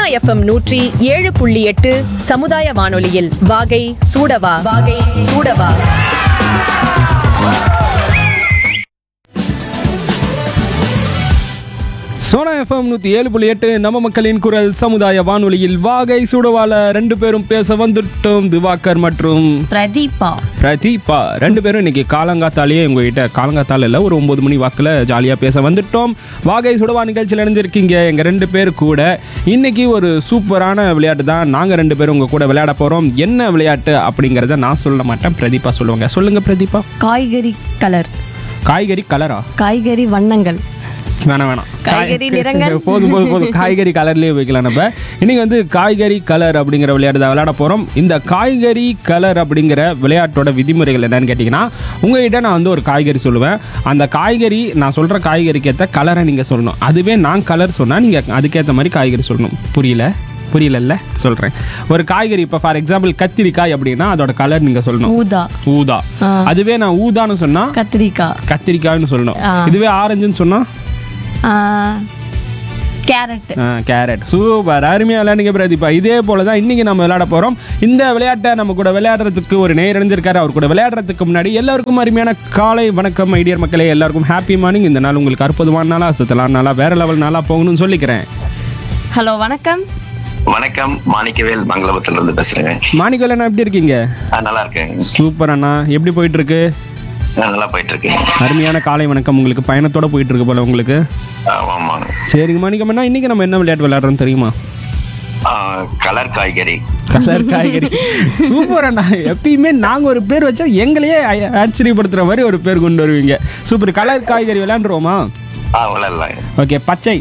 FM நூற்றி ஏழு புள்ளி எட்டு சமுதாய வானொலியில் வாகை சூடவா வாகை சூடவா சோனா எஃப்எம் நூற்றி ஏழு புள்ளி எட்டு நம்ம மக்களின் குரல் சமுதாய வானொலியில் வாகை சுடவால ரெண்டு பேரும் பேச வந்துட்டோம் திவாகர் மற்றும் பிரதீபா பிரதீபா ரெண்டு பேரும் இன்னைக்கு காலங்காத்தாலேயே உங்ககிட்ட காலங்காத்தால இல்லை ஒரு ஒன்பது மணி வாக்கில் ஜாலியாக பேச வந்துட்டோம் வாகை சுடவா நிகழ்ச்சியில் இணைஞ்சிருக்கீங்க எங்கள் ரெண்டு பேர் கூட இன்னைக்கு ஒரு சூப்பரான விளையாட்டு தான் நாங்கள் ரெண்டு பேரும் உங்கள் கூட விளையாட போகிறோம் என்ன விளையாட்டு அப்படிங்கிறத நான் சொல்ல மாட்டேன் பிரதீபா சொல்லுவாங்க சொல்லுங்கள் பிரதீபா காய்கறி கலர் காய்கறி கலரா காய்கறி வண்ணங்கள் வேணாம் வேணாம் காய்கறி காய்- நிறங்கள். போதும் போதும் போதும் காய்கறி கலர்லயே வைக்கலாம் நம்ம இன்னைக்கு வந்து காய்கறி கலர் அப்படிங்கிற விளையாட்டு தான் விளையாட போறோம் இந்த காய்கறி கலர் அப்படிங்கிற விளையாட்டோட விதிமுறைகள் என்னன்னு கேட்டிங்கன்னா உங்ககிட்ட நான் வந்து ஒரு காய்கறி சொல்லுவேன் அந்த காய்கறி நான் சொல்ற காய்கறிக்கு ஏற்ற கலரை நீங்க சொல்லணும் அதுவே நான் கலர் சொன்னா நீங்க அதுக்கேற்ற மாதிரி காய்கறி சொல்லணும் புரியல புரியலல்ல சொல்றேன் ஒரு காய்கறி இப்போ ஃபார் எக்ஸாம்பிள் கத்திரிக்காய் அப்படின்னா அதோட கலர் நீங்க சொல்லணும் ஊதா ஊதா அதுவே நான் ஊதான்னு சொன்னா கத்திரிக்காய் கத்திரிக்காய்னு சொல்லணும் ஆ. இதுவே ஆரஞ்சுன்னு சொன்னா ஆ, கேரட் கேரட் சூப்பர் அருமையாக விளையாடுங்க பிரதீபா இதே போல தான் இன்றைக்கி நம்ம விளையாட போகிறோம் இந்த விளையாட்டை நம்ம கூட விளையாடுறதுக்கு ஒரு நேர் இணைஞ்சிருக்காரு அவர் கூட விளையாடுறதுக்கு முன்னாடி எல்லாருக்கும் அருமையான காலை வணக்கம் ஐடியர் மக்களே எல்லாருக்கும் ஹாப்பி மார்னிங் இந்த நாள் உங்களுக்கு அற்புதமான நாளாக சுத்தலாம் நாளாக வேற லெவல் நாளாக போகணும்னு சொல்லிக்கிறேன் ஹலோ வணக்கம் வணக்கம் மாணிக்கவேல் மங்களபுரத்துல இருந்து பேசுறேங்க மாணிக்கல் அண்ணா எப்படி இருக்கீங்க ஆ, நல்லா இருக்கேங்க சூப்பர் அண்ணா எப்படி போயிட்டு இருக்கு ஆ, நல்லா போயிட்டு இருக்கு அருமையான காலை வணக்கம் உங்களுக்கு பயணத்தோட போயிட்டு இருக்கு போல உங்களுக்கு ஆ, ஆமாங்க சரிங்க மாணிக்கம் அண்ணா இன்னைக்கு நம்ம என்ன விளையாட்டு விளையாடுறோம் தெரியுமா ஆ, கலர் காய்கறி கலர் காய்கறி சூப்பர் அண்ணா எப்பயுமே நாங்க ஒரு பேர் வச்சா எங்களையே ஆ- ஆச்சரியப்படுத்துற மாதிரி ஒரு பேர் கொண்டு வருவீங்க சூப்பர் கலர் காய்கறி விளையாண்டுருவோமா ஆ விளையாடலாம் ஓகே பச்சை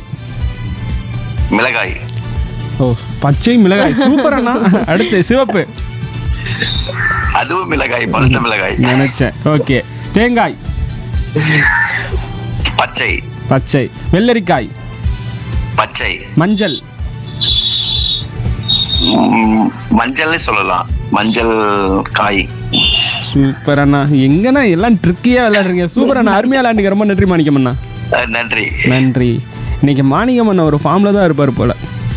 மிளகாய் ஓ பச்சை மிளகாய் சூப்பர் அண்ணா அடுத்து சிவப்பு அதுவும் மிளகாய் பழுத்த மிளகாய் நினைச்சேன் ஓகே தேங்காய் பச்சை பச்சை வெள்ளரிக்காய் பச்சை மஞ்சள் ம், மஞ்சள்னே சொல்லலாம் மஞ்சள் காய் சூப்பர் அண்ணா எங்கண்ணா எல்லாம் ட்ரிக்கியா விளையாடுறீங்க சூப்பர் அண்ணா அருமையா விளையாண்டுங்க ரொம்ப நன்றி மாணிக்கம் அண்ணா ஆ, நன்றி நன்றி இன்னைக்கு மாணிக்கம் அண்ணா ஒரு ஃபார்ம்ல தான் இருப்பார் போல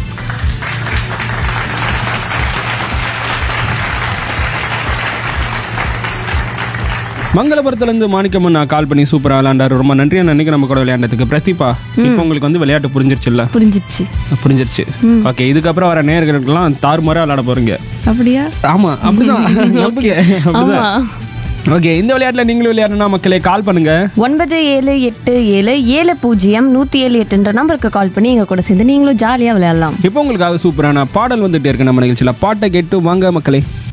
மங்களபுரத்துலேருந்து மாணிக்கம் அண்ணா கால் பண்ணி சூப்பராக விளையாண்டாரு ரொம்ப நன்றி அண்ணா இன்னைக்கு நம்ம கூட விளையாண்டதுக்கு பிரதீபா இப்போ உங்களுக்கு வந்து விளையாட்டு புரிஞ்சிருச்சுல்ல புரிஞ்சிச்சு புரிஞ்சிருச்சு ஓகே இதுக்கப்புறம் வர நேர்களுக்கெல்லாம் தாறுமாறா விளையாட போறீங்க அப்படியா ஆமா அப்படிதான் நம்புங்க அப்படிதான் ஆமா ஓகே இந்த விளையாட்டுல நீங்களும் விளையாடணும்னா மக்களே கால் பண்ணுங்க ஒன்பது ஏழு எட்டு ஏழு ஏழு பூஜ்ஜியம் நூத்தி ஏழு எட்டுன்ற நம்பருக்கு கால் பண்ணி எங்க கூட சேர்ந்து நீங்களும் ஜாலியா விளையாடலாம் இப்போ உங்களுக்காக சூப்பரான பாடல் வந்துட்டே இருக்கு நம்ம நிகழ்ச்சியில பாட்டை கேட்டு வாங்க மக்களே